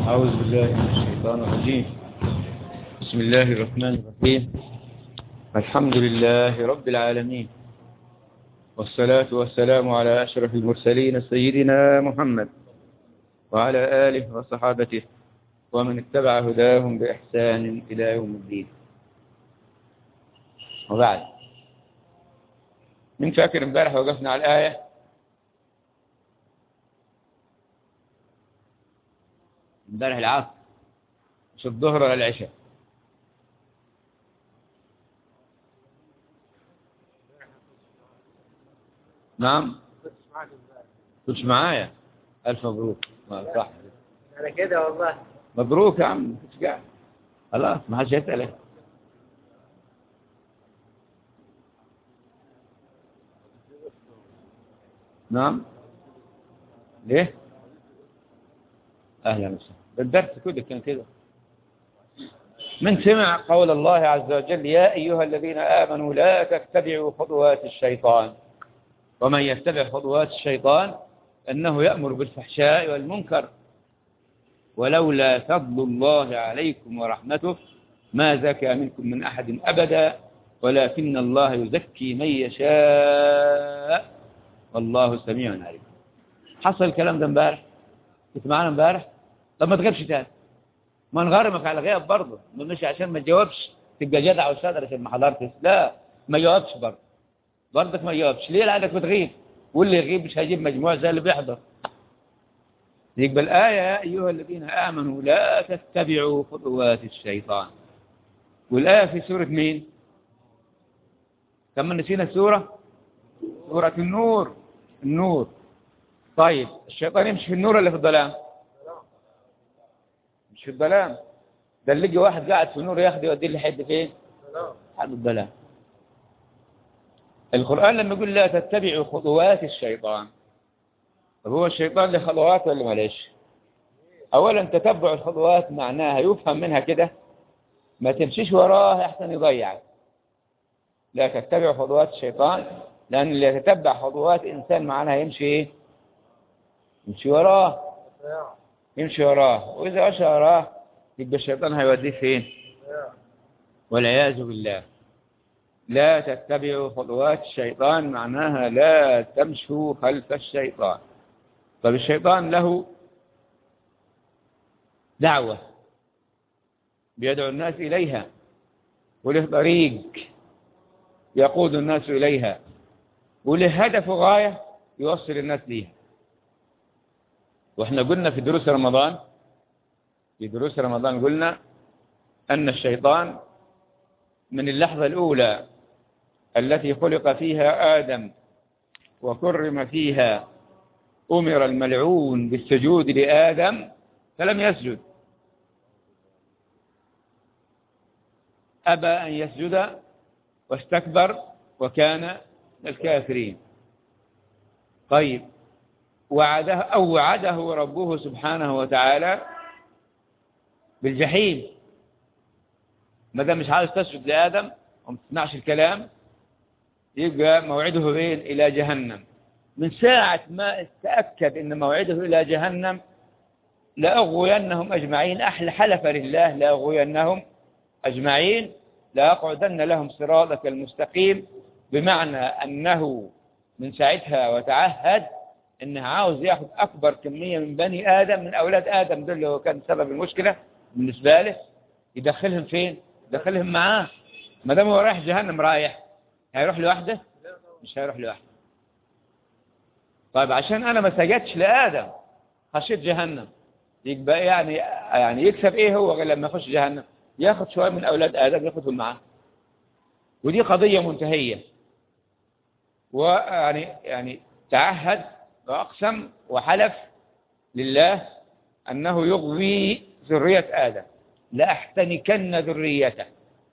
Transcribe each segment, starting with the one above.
أعوذ بالله من الشيطان الرجيم بسم الله الرحمن الرحيم الحمد لله رب العالمين والصلاة والسلام على أشرف المرسلين سيدنا محمد وعلى آله وصحابته ومن اتبع هداهم بإحسان إلى يوم الدين وبعد من فاكر امبارح وقفنا على الآية امبارح العصر مش الظهر ولا العشاء نعم كنتش معايا ألف مبروك ما صح انا كده والله مبروك يا عم كنتش قاعد خلاص ما حدش يسألك نعم ليه أهلا وسهلا بالدرس كده كان كده من سمع قول الله عز وجل يا أيها الذين آمنوا لا تتبعوا خطوات الشيطان ومن يتبع خطوات الشيطان أنه يأمر بالفحشاء والمنكر ولولا فضل الله عليكم ورحمته ما زكى منكم من أحد أبدا ولكن الله يزكي من يشاء والله سميع عليم حصل الكلام ده امبارح كنت معانا امبارح طب ما تغيبش تاني ما نغرمك على غياب برضه مش عشان ما تجاوبش تبقى جدع وشاطر عشان ما حضرتش لا ما جاوبش برضه برضك ما جاوبش ليه لانك بتغيب واللي يغيب مش هيجيب مجموع زي اللي بيحضر يقبل الآية يا أيها الذين آمنوا لا تتبعوا خطوات الشيطان والآية في سورة مين كم نسينا السورة سورة النور النور طيب الشيطان يمشي في النور ولا في الظلام مش في الظلام ده اللي يجي واحد قاعد في النور ياخد يوديه لحد فين حد الظلام القرآن لما يقول لا تتبعوا خطوات الشيطان طب هو الشيطان له خطوات ولا ماليش اولا تتبع الخطوات معناها يفهم منها كده ما تمشيش وراه احسن يضيعك لا تتبع خطوات الشيطان لان اللي يتتبع خطوات انسان معناها يمشي ايه يمشي وراه يمشي وراه واذا مشى وراه يبقى الشيطان هيوديه فين والعياذ بالله لا تتبعوا خطوات الشيطان معناها لا تمشوا خلف الشيطان طب الشيطان له دعوة بيدعو الناس إليها وله طريق يقود الناس إليها وله هدف وغاية يوصل الناس ليها واحنا قلنا في دروس رمضان في دروس رمضان قلنا أن الشيطان من اللحظة الأولى التي خلق فيها آدم وكرم فيها أمر الملعون بالسجود لآدم فلم يسجد أبى أن يسجد واستكبر وكان من الكافرين طيب وعده أو وعده ربه سبحانه وتعالى بالجحيم ما دام مش عايز تسجد لآدم وما تسمعش الكلام يبقى موعده بين إلى جهنم من ساعة ما تأكد أن موعده إلى جهنم لأغوينهم أجمعين أحل حلف لله لأغوينهم أجمعين لأقعدن لهم صراطك المستقيم بمعنى أنه من ساعتها وتعهد أنه عاوز يأخذ أكبر كمية من بني آدم من أولاد آدم دول اللي كان سبب المشكلة بالنسبة له يدخلهم فين؟ يدخلهم معاه ما دام هو رايح جهنم رايح هيروح لوحده؟ مش هيروح لوحده طيب عشان أنا ما سجدتش لآدم خشيت جهنم يبقى يعني يعني يكسب إيه هو غير لما يخش جهنم ياخد شوية من أولاد آدم ياخدهم معاه ودي قضية منتهية ويعني يعني تعهد وأقسم وحلف لله أنه يغوي ذرية آدم لأحتنكن ذريته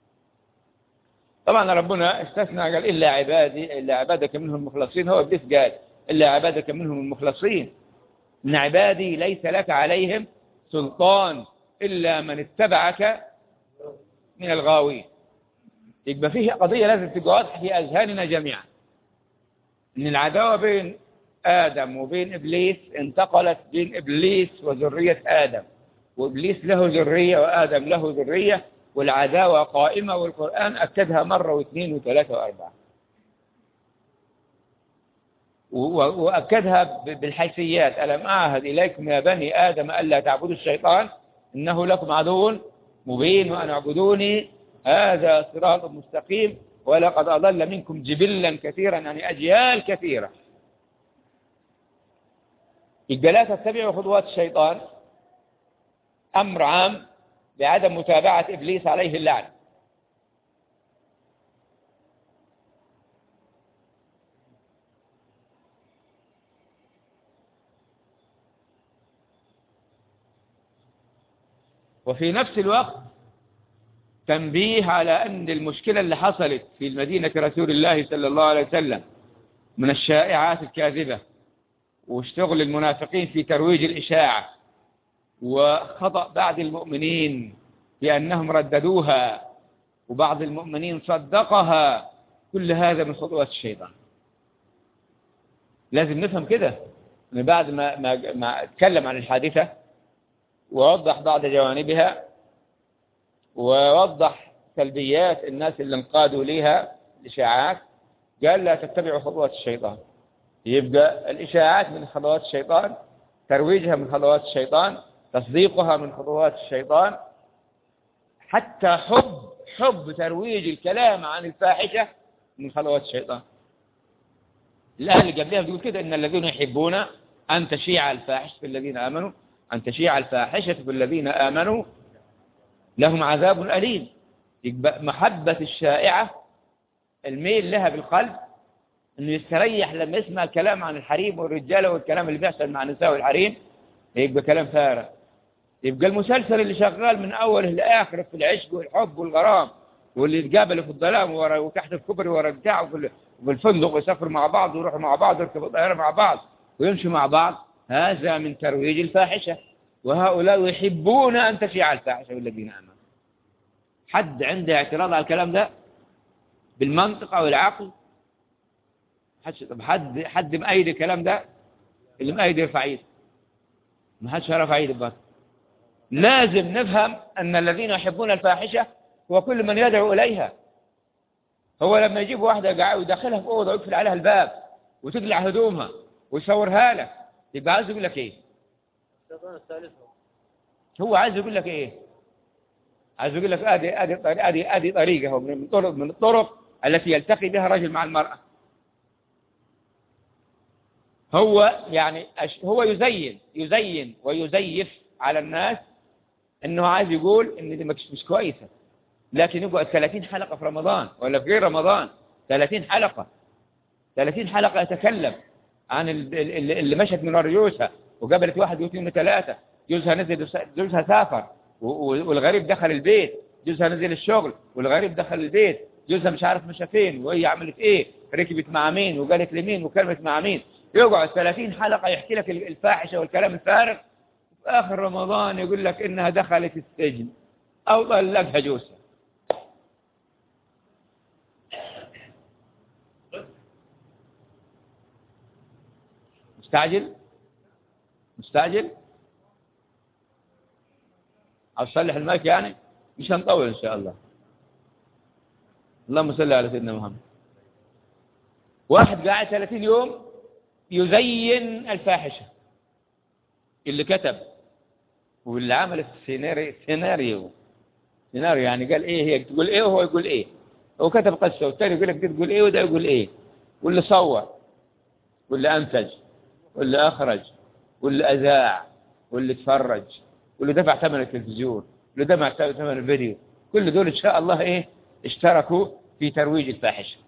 طبعا ربنا استثنى قال إلا عبادي إلا عبادك منهم المخلصين هو ابليس قال إلا عبادك منهم المخلصين من عبادي ليس لك عليهم سلطان إلا من اتبعك من الغاوين يبقى فيه قضية لازم تبقى واضحة في أذهاننا جميعا إن العداوة بين آدم وبين إبليس انتقلت بين إبليس وذرية آدم وإبليس له ذرية وآدم له ذرية والعداوة قائمة والقرآن أكدها مرة واثنين وثلاثة وأربعة وأكدها بالحيثيات ألم أعهد إليكم يا بني آدم ألا تعبدوا الشيطان إنه لكم عدو مبين وأن اعبدوني هذا صراط مستقيم ولقد أضل منكم جبلا كثيرا يعني أجيال كثيرة يبقى لا تتبعوا خطوات الشيطان أمر عام بعدم متابعة إبليس عليه اللعنة وفي نفس الوقت تنبيه على أن المشكلة اللي حصلت في المدينة رسول الله صلى الله عليه وسلم من الشائعات الكاذبة واشتغل المنافقين في ترويج الإشاعة وخطأ بعض المؤمنين بأنهم رددوها وبعض المؤمنين صدقها كل هذا من خطوات الشيطان لازم نفهم كده من بعد ما, ما, ما اتكلم عن الحادثة ووضح بعض جوانبها ووضح سلبيات الناس اللي انقادوا ليها الإشاعات قال لا تتبعوا خطوات الشيطان يبقى الإشاعات من خطوات الشيطان ترويجها من خطوات الشيطان تصديقها من خطوات الشيطان حتى حب حب ترويج الكلام عن الفاحشة من خطوات الشيطان الآية اللي قبلها بتقول كده إن الذين يحبون أن تشيع الفاحشة في الذين آمنوا أن تشيع الفاحشة في الذين آمنوا لهم عذاب أليم يبقى محبة الشائعة الميل لها بالقلب انه يستريح لما يسمع كلام عن الحريم والرجالة والكلام اللي بيحصل مع النساء والحريم يبقى كلام فارغ يبقى المسلسل اللي شغال من اوله لاخره في العشق والحب والغرام واللي يتقابلوا في الظلام ورا وتحت الكبر ورا بتاع وفي الفندق ويسافروا مع بعض ويروحوا مع بعض ويركبوا الطياره مع بعض ويمشوا مع بعض هذا من ترويج الفاحشة وهؤلاء يحبون أن تشيع الفاحشة والذين آمنوا حد عنده اعتراض على الكلام ده بالمنطق أو العقل طب حد حد مأيد الكلام ده اللي مأيد يرفع ايده ما حدش رفع ايده بس لازم نفهم أن الذين يحبون الفاحشة هو كل من يدعو إليها هو لما يجيب واحدة قاعد ويدخلها في أوضة ويقفل عليها الباب وتقلع هدومها ويصورها لك يبقى عايز يقول لك ايه هو عايز يقول لك ايه عايز يقول لك ادي ادي ادي ادي طريقه من الطرق من الطرق التي يلتقي بها الرجل مع المرأة هو يعني هو يزين يزين ويزيف على الناس انه عايز يقول ان دي مش, مش كويسه لكن يقعد 30 حلقه في رمضان ولا في غير رمضان 30 حلقه 30 حلقه يتكلم عن اللي مشت من ورا جوزها وقابلت واحد واثنين وثلاثة جوزها نزل جوزها سافر والغريب دخل البيت جوزها نزل الشغل والغريب دخل البيت جوزها مش عارف مشى فين وهي عملت ايه ركبت مع مين وقالت لمين وكلمت مع مين يقعد 30 حلقة يحكي لك الفاحشة والكلام الفارغ في آخر رمضان يقول لك إنها دخلت السجن أو طلقها جوزها مستعجل مستعجل عاوز تصلح المايك يعني مش هنطول ان شاء الله اللهم صل على سيدنا محمد واحد قاعد 30 يوم يزين الفاحشه اللي كتب واللي عمل السيناريو سيناريو سيناريو يعني قال ايه هي تقول ايه وهو يقول ايه هو كتب قصه والثاني يقول لك دي تقول ايه وده يقول ايه واللي صور واللي انتج واللي أخرج واللي أذاع واللي تفرج واللي دفع ثمن التلفزيون واللي دفع ثمن الفيديو كل دول إن شاء الله إيه اشتركوا في ترويج الفاحشة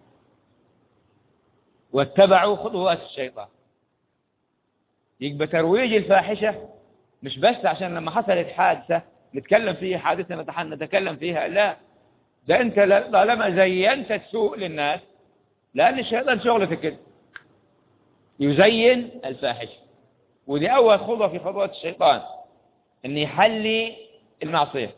واتبعوا خطوات الشيطان يبقى ترويج الفاحشة مش بس عشان لما حصلت حادثة نتكلم فيها حادثة نتكلم فيها لا ده انت طالما زينت السوء للناس لأن الشيطان شغله في كده يزين الفاحشة ودي أول خطوة في خطوات الشيطان أن يحلي المعصية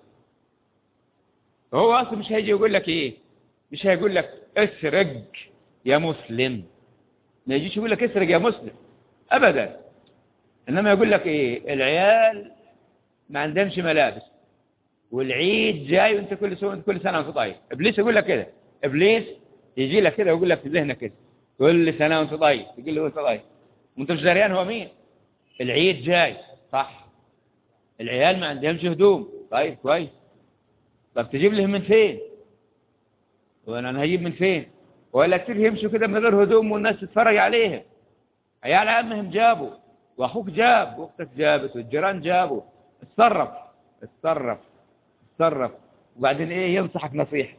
هو أصلا مش هيجي يقول لك إيه مش هيقول لك اسرق يا مسلم ما يجيش يقول لك اسرق يا مسلم أبدا إنما يقول لك إيه العيال ما عندهمش ملابس والعيد جاي وانت كل سنه كل سنه وانت طيب ابليس يقول لك كده ابليس يجي لك كده ويقول لك في ذهنك كده كل سنه وانت طيب تقول له وانت طيب وانت مش دريان هو مين العيد جاي صح العيال ما عندهمش هدوم طيب كويس طب تجيب لهم من فين وانا هجيب من فين ولا كتير يمشوا كده من غير هدوم والناس تتفرج عليهم عيال عمهم جابوا واخوك جاب واختك جابت والجيران جابوا اتصرف اتصرف اتصرف وبعدين ايه ينصحك نصيحه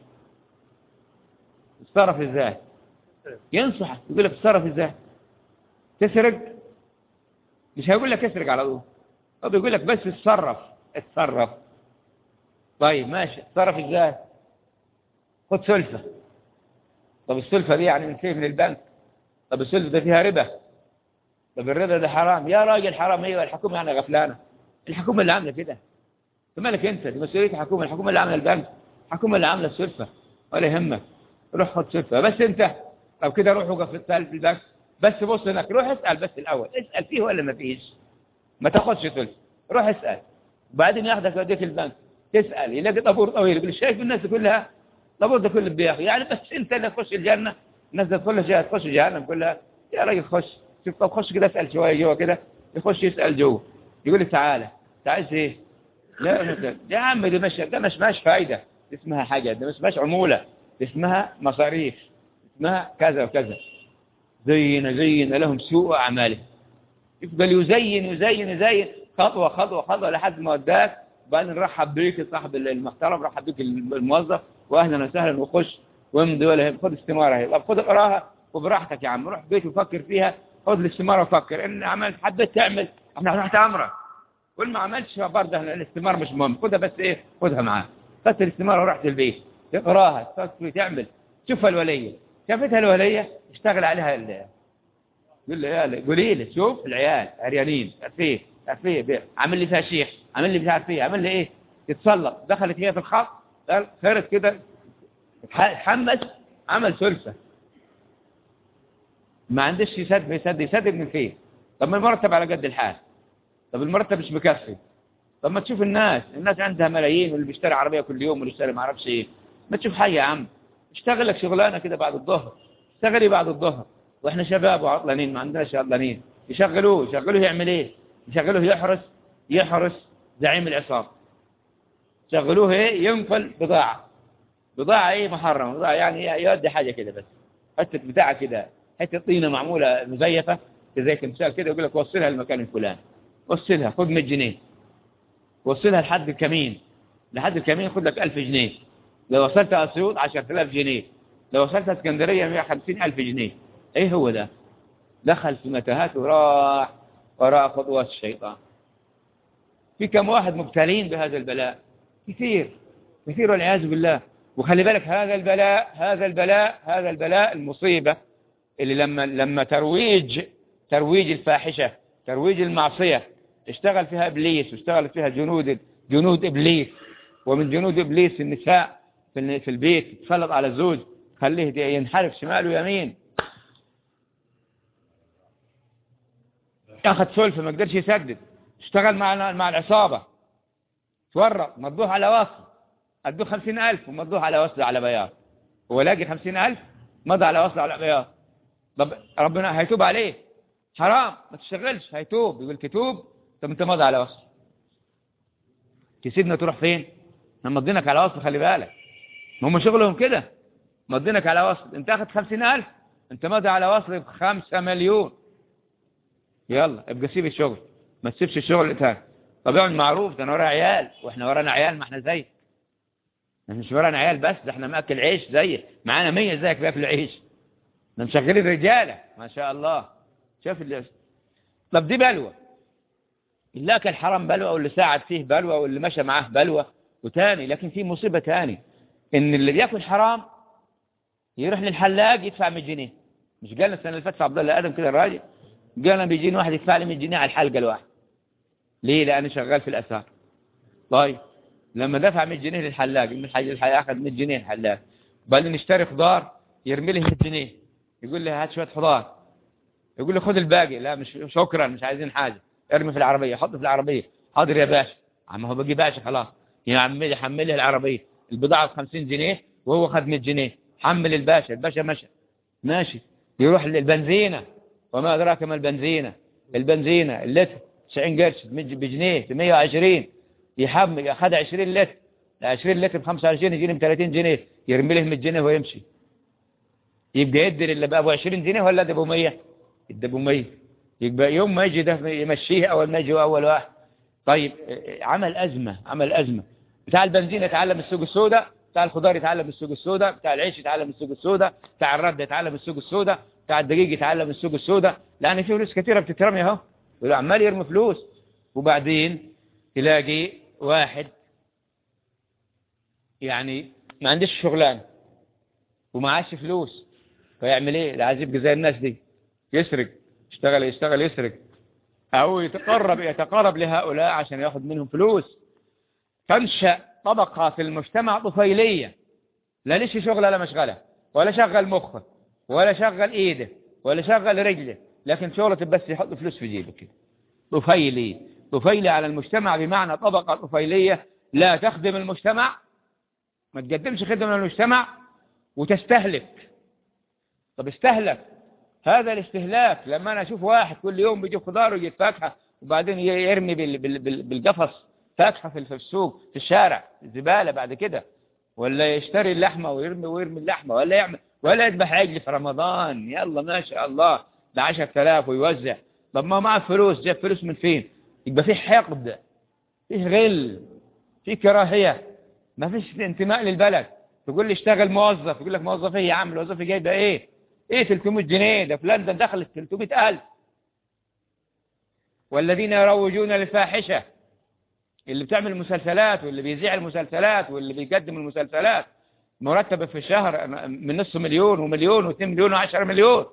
اتصرف ازاي ينصحك يقول لك اتصرف ازاي تسرق مش هيقول لك اسرق على طول هو بيقول لك بس اتصرف اتصرف طيب ماشي اتصرف ازاي خد سلفه طب السلفه دي يعني من فين من البنك طب السلفه ده فيها ربا طب الربا ده حرام يا راجل حرام ايوه الحكومه يعني غفلانه الحكومه اللي عامله كده مالك انت دي مسؤوليه الحكومه الحكومه اللي عامله البنك الحكومه اللي عامله السلفه ولا يهمك روح خد سلفه بس انت طب كده روح وقف في البنك بس بص هناك روح اسال بس الاول اسال فيه ولا ما فيش ما تاخدش سلفه روح اسال وبعدين ياخدك يوديك البنك تسال يلاقي طابور طويل يقول شايف الناس كلها طابور ده كله بياخد يعني بس انت اللي تخش الجنه الناس ده كلها جايه تخش جهنم كلها يا راجل خش شوف طب خش كده اسال شويه جوه كده يخش يسال جوه يقول لي تعالى انت عايز ايه لا مثلا يا عم دي مش ده مش ماش فايده اسمها حاجه ده مش ماش عموله اسمها مصاريف اسمها كذا وكذا زين زين لهم سوء اعمالهم يفضل يزين يزين يزين خطوه خطوه خطوه لحد ما وداك وبعدين رحب بيك صاحب المحترم رحب بيك الموظف واهلا وسهلا وخش وامضي ولا خد استماره اهي طب خد اقراها وبراحتك يا عم روح بيت وفكر فيها خد الاستماره وفكر ان عملت حبيت تعمل احنا تحت امرك كل ما عملتش برضه الاستماره مش مهم خدها بس ايه خدها معاه خدت الاستماره ورحت البيت تقراها تفكر تعمل شوفها الوليه شافتها الوليه اشتغل عليها ال قول له يا قولي لي شوف العيال عريانين عارفين عارفين عامل لي فيها شيخ عامل لي مش عارف ايه عامل لي ايه تتسلط دخلت هي في الخط خيرت كده اتحمس عمل سلسة ما عندش يسد يسد يسد من فين طب ما المرتب على قد الحال طب المرتب مش مكفي طب ما تشوف الناس الناس عندها ملايين واللي بيشتري عربية كل يوم واللي بيشتري ما اعرفش ايه ما تشوف حاجة يا عم اشتغل لك شغلانة كده بعد الظهر اشتغلي بعد الظهر واحنا شباب وعطلانين ما عندناش عطلانين يشغلوه يشغلوه يعمل ايه يشغلوه يحرس يحرس زعيم العصابة شغلوه ايه ينقل بضاعة بضاعة ايه محرمة بضاعة يعني يودي حاجة كده بس حتة بتاعة كده حتة طينة معمولة مزيفة زي تمثال كده يقول لك وصلها المكان الفلاني وصلها خد 100 جنيه وصلها لحد الكمين لحد الكمين خد لك 1000 جنيه لو وصلت اسيوط 10000 جنيه لو وصلت اسكندرية 150000 جنيه ايه هو ده دخل في متاهات وراح وراء خطوات الشيطان في كم واحد مبتلين بهذا البلاء كثير كثير والعياذ بالله وخلي بالك هذا البلاء هذا البلاء هذا البلاء المصيبة اللي لما لما ترويج ترويج الفاحشة ترويج المعصية اشتغل فيها إبليس واشتغل فيها جنود جنود إبليس ومن جنود إبليس النساء في البيت تسلط على الزوج خليه ينحرف شمال ويمين ياخذ سلفة ما قدرش يسدد اشتغل مع مع العصابة تورط مضوه على وصل ادوه خمسين ألف ومضوه على وصل على بياض هو لاقي خمسين ألف مضى على وصل على بياض طب ربنا هيتوب عليه حرام ما تشتغلش هيتوب يقول تتوب طب انت مضى على وصل تسيبنا تروح فين احنا مضينك على وصل خلي بالك ما هم شغلهم كده مضينك على وصل انت اخذ خمسين ألف انت مضى على وصل بخمسة مليون يلا ابقى سيب الشغل ما تسيبش الشغل تاني طب اعمل معروف ده انا ورايا عيال واحنا ورانا عيال ما احنا زيك احنا مش ورانا عيال بس ده احنا ماكل عيش زيك معانا 100 زيك بياكل عيش ده مشغلين رجاله ما شاء الله شوف اللي طب دي بلوى اللي اكل حرام بلوى واللي ساعد فيه بلوى واللي مشى معاه بلوى وتاني لكن في مصيبه تاني ان اللي بياكل حرام يروح للحلاق يدفع 100 جنيه مش قالنا السنه اللي فاتت عبد الله ادم كده الراجل قال بيجيني واحد يدفع لي 100 جنيه على الحلقه الواحده ليه لأنه شغال في الأسار طيب لما دفع 100 جنيه للحلاق الحلاق أخذ 100 جنيه الحلاق بعدين يشتري خضار يرمي له 100 جنيه يقول لي هات شوية خضار يقول لي خذ الباقي لا مش شكرا مش عايزين حاجة ارمي في العربية حطه في العربية حاضر يا باشا عم هو بقي باشا خلاص يعمل يحملها العربية البضاعة ب 50 جنيه وهو خد 100 جنيه حمل الباشا الباشا مشى ماشي يروح للبنزينة وما أدراك ما البنزينة البنزينة اللتر 90 قرش بجنيه ب 120 يحمل أخذ 20 لتر 20 لتر ب 25 يجيني ب 30 جنيه يرمي له 100 جنيه ويمشي يبقى يدي اللي بقى ابو 20 جنيه ولا ده ابو 100 يدي ابو 100 يبقى يوم ما يجي ده يمشيه اول ما يجي اول واحد طيب عمل ازمه عمل ازمه بتاع البنزين يتعلم السوق السوداء بتاع الخضار يتعلم السوق السوداء بتاع العيش يتعلم السوق السوداء بتاع الرد يتعلم السوق السوداء بتاع الدقيق يتعلم السوق السوداء لان في فلوس كثيره بتترمي اهو عمال يرمي فلوس وبعدين تلاقي واحد يعني ما عندش شغلانه ومعاش فلوس فيعمل ايه اللي عايز يبقى زي الناس دي يسرق يشتغل يشتغل يسرق او يتقرب يتقرب لهؤلاء عشان ياخذ منهم فلوس تنشأ طبقة في المجتمع طفيلية لا ليش شغله لا مشغله ولا شغل مخه ولا شغل ايده ولا شغل رجله لكن شغلته بس يحط فلوس في جيبه كده طفيلي طفيلي على المجتمع بمعنى طبقة طفيلية لا تخدم المجتمع ما تقدمش خدمة للمجتمع وتستهلك طب استهلك هذا الاستهلاك لما انا اشوف واحد كل يوم بيجيب خضار ويجيب فاكهه وبعدين يرمي بالقفص فاكهه في السوق في الشارع الزباله بعد كده ولا يشتري اللحمه ويرمي ويرمي اللحمه ولا يعمل ولا يذبح عجل في رمضان يلا ما شاء الله ب 10000 ويوزع طب ما معه فلوس جاب فلوس من فين يبقى في حقد في غل في كراهيه ما فيش انتماء للبلد تقول لي اشتغل موظف يقول لك موظف ايه يا عم الوظيفه جايبه ايه ايه 300 جنيه ده فلان ده دخل 300000 والذين يروجون للفاحشه اللي بتعمل المسلسلات واللي بيذيع المسلسلات واللي بيقدم المسلسلات مرتبه في الشهر من نصف مليون ومليون واثنين مليون وعشرة مليون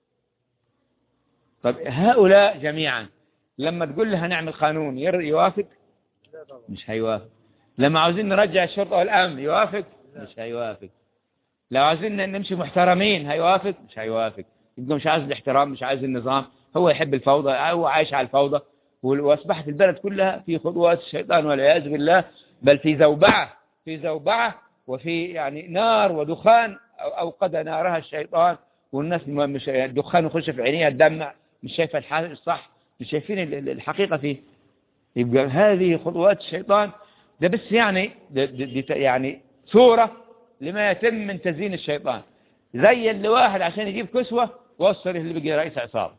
طب هؤلاء جميعا لما تقول له هنعمل قانون يوافق مش هيوافق لما عاوزين نرجع الشرطة والأمن يوافق مش هيوافق لو عايزين نمشي محترمين هيوافق مش هيوافق يبقى مش عايز الاحترام مش عايز النظام هو يحب الفوضى هو عايش على الفوضى واصبحت البلد كلها في خطوات الشيطان والعياذ بالله بل في زوبعة في زوبعة وفي يعني نار ودخان أوقد نارها الشيطان والناس مش الدخان يخش في عينيها الدمع مش شايفة الحال الصح مش شايفين الحقيقة فيه يبقى هذه خطوات الشيطان ده بس يعني ده ده يعني صورة لما يتم من تزيين الشيطان زي اللي واحد عشان يجيب كسوة وصل اللي بقي رئيس عصابة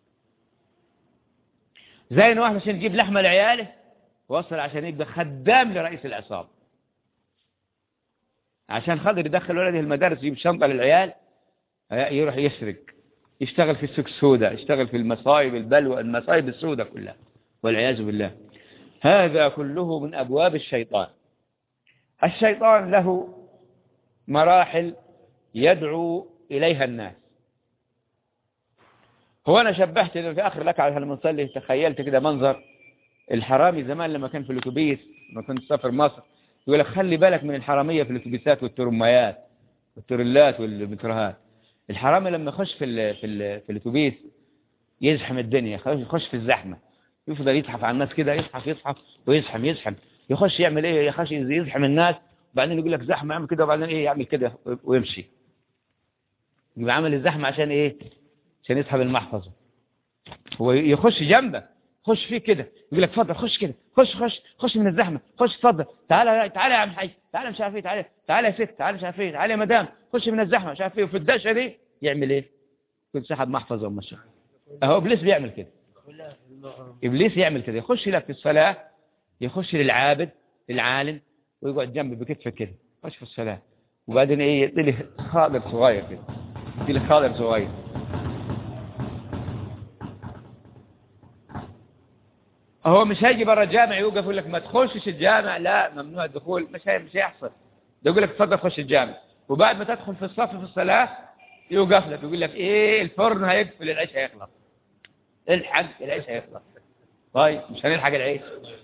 زي ان واحد عشان يجيب لحمة لعياله وصل عشان يبقى خدام لرئيس العصابة عشان خاطر يدخل ولده المدارس يجيب شنطة للعيال يروح يسرق يشتغل في السوق السوداء يشتغل في المصايب البلوى المصايب السوداء كلها والعياذ بالله هذا كله من أبواب الشيطان الشيطان له مراحل يدعو إليها الناس هو أنا شبهت في آخر لك على المنصلي تخيلت كده منظر الحرامي زمان لما كان في الأتوبيس لما كنت سافر مصر يقول لك خلي بالك من الحرامية في الأتوبيسات والترميات والترلات والمترهات الحرامي لما يخش في ال في ال في الأتوبيس يزحم الدنيا يخش في الزحمة يفضل يزحف على الناس كده يزحف يزحف ويزحم يزحم يخش يعمل ايه يخش يزحم الناس وبعدين يقول لك زحمه يعمل كده وبعدين ايه يعمل كده ويمشي يبقى عامل الزحمه عشان ايه عشان يسحب المحفظه هو يخش جنبك خش فيه كده يقول لك اتفضل خش كده خش خش خش من الزحمه خش اتفضل تعالى تعالى يا عم حاج تعالى مش عارف ايه تعالى تعالى يا ست تعالى مش عارف ايه تعالى يا مدام خش من الزحمه مش عارف ايه وفي الدشه دي يعمل ايه كنت سحب محفظه ومشي اهو ابليس بيعمل كده ابليس يعمل كده يخش لك في الصلاه يخش للعابد للعالم ويقعد جنبه بكتفه كده يخش في الصلاه وبعدين ايه يطلع خاضر صغير كده يطلع خاضر صغير هو مش هيجي برا الجامع يوقف يقول لك ما تخشش الجامع لا ممنوع الدخول مش هي مش هيحصل ده يقول لك اتفضل خش الجامع وبعد ما تدخل في الصف في الصلاة يوقف لك يقول لك ايه الفرن هيقفل العيش هيخلص الحق العيش هيخلص طيب مش هنلحق العيش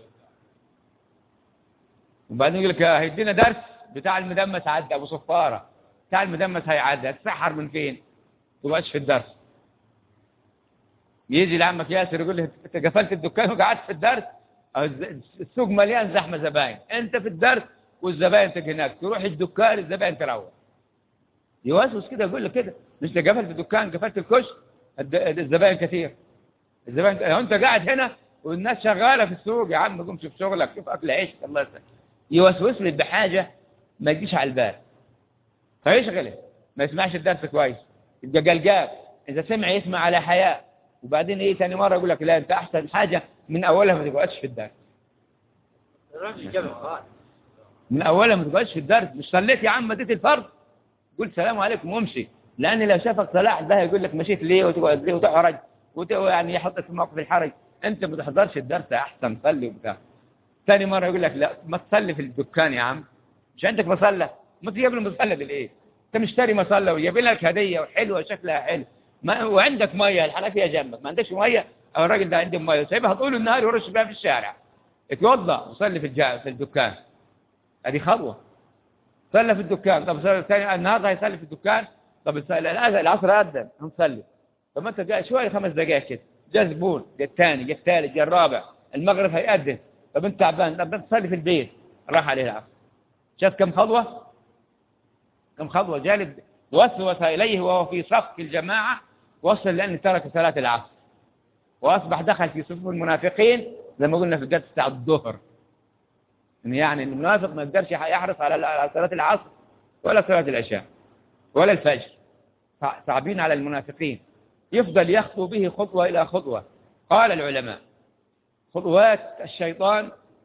وبعدين يقول لك هيدينا درس بتاع المدمس عدى ابو صفاره بتاع المدمس هيعدي هتسحر من فين تبقاش في الدرس يجي لعمك ياسر يقول لي انت قفلت الدكان وقعدت في الدرس السوق مليان زحمة زباين انت في الدرس والزباين تجي هناك تروح الدكان الزباين تروح يوسوس كده يقول لك كده مش انت قفلت الدكان قفلت الكشك الزباين كثير الزباين لو انت قاعد هنا والناس شغالة في السوق يا عم قوم شوف شغلك شوف اكل عيش الله يسلمك يوسوس لي بحاجة ما تجيش على البال فيشغله ما يسمعش الدرس كويس يبقى قلقاب إذا سمع يسمع على حياء وبعدين إيه تاني مرة يقول لك لا أنت أحسن حاجة من أولها ما تقعدش في الدرس من أولها ما تقعدش في الدرس مش صليت يا عم اديت الفرض قول سلام عليكم وامشي لأن لو شافك صلاح ده يقول لك مشيت ليه وتقعد ليه وتحرج يعني يحطك في موقف الحرج أنت ما تحضرش الدرس أحسن صلي وبتاع ثاني مرة يقول لك لا ما تصلي في الدكان يا عم مش عندك مصلى ما تجيب له مصلى بالايه انت مشتري مصلى وجايب لك هديه وحلوه شكلها حلو ما وعندك ميه الحنفيه جنبك ما عندكش ميه او الراجل ده عنده ميه سايبها طول النهار يرش بها في الشارع اتوضا وصلي في الجا في الدكان هذه خطوه صلى في الدكان طب صلى الثاني النهارده هيصلي في الدكان طب العصر اذن نصلي طب ما انت جاي شويه خمس دقائق كده جاء زبون جاء الثاني جاء الثالث جاء الرابع المغرب هيأذن طب انت تعبان طب تصلي في البيت راح عليه العصر شاف كم خطوة كم خطوة جالب وسوس إليه وهو في صف الجماعة وصل لأن ترك صلاة العصر وأصبح دخل في صفوف المنافقين زي ما قلنا في الجلسة بتاع الظهر يعني المنافق ما يقدرش يحرص على صلاة العصر ولا صلاة العشاء ولا الفجر صعبين على المنافقين يفضل يخطو به خطوة إلى خطوة قال العلماء خطوات الشيطان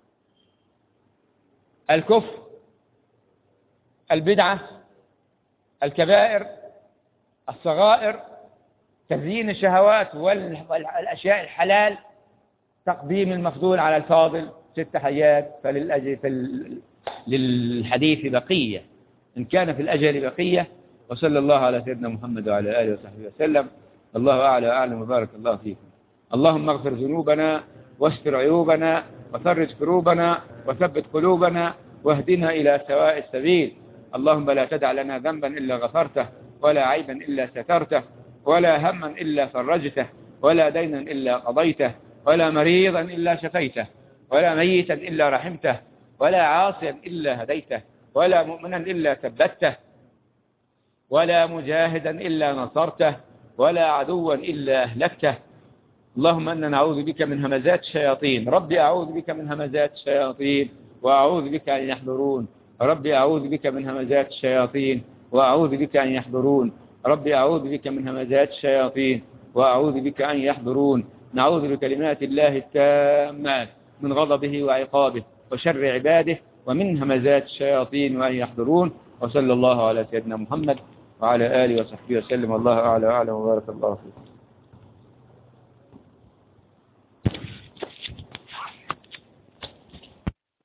الكفر البدعة الكبائر الصغائر تزيين الشهوات والأشياء الحلال تقديم المفضول على الفاضل ست حيات فللأجل للحديث بقية إن كان في الأجل بقية وصلى الله على سيدنا محمد وعلى آله وصحبه وسلم الله أعلى وأعلم وبارك الله فيكم اللهم اغفر ذنوبنا واستر عيوبنا وفرج كروبنا وثبت قلوبنا واهدنا إلى سواء السبيل اللهم لا تدع لنا ذنبا إلا غفرته ولا عيبا إلا سترته ولا هما إلا فرجته ولا دينا إلا قضيته ولا مريضا إلا شفيته ولا ميتا إلا رحمته ولا عاصيا إلا هديته ولا مؤمنا إلا ثبته ولا مجاهدا إلا نصرته ولا عدوا إلا أهلكته اللهم أننا نعوذ بك من همزات الشياطين ربي أعوذ بك من همزات الشياطين وأعوذ بك أن يحضرون ربي أعوذ بك من همزات الشياطين وأعوذ بك أن يحضرون ربي أعوذ بك من همزات الشياطين وأعوذ بك أن يحضرون نعوذ بكلمات الله التامات من غضبه وعقابه وشر عباده ومن همزات الشياطين وأن يحضرون وصلى الله على سيدنا محمد وعلى آله وصحبه وسلم والله أعلى وأعلم وبارك الله فيكم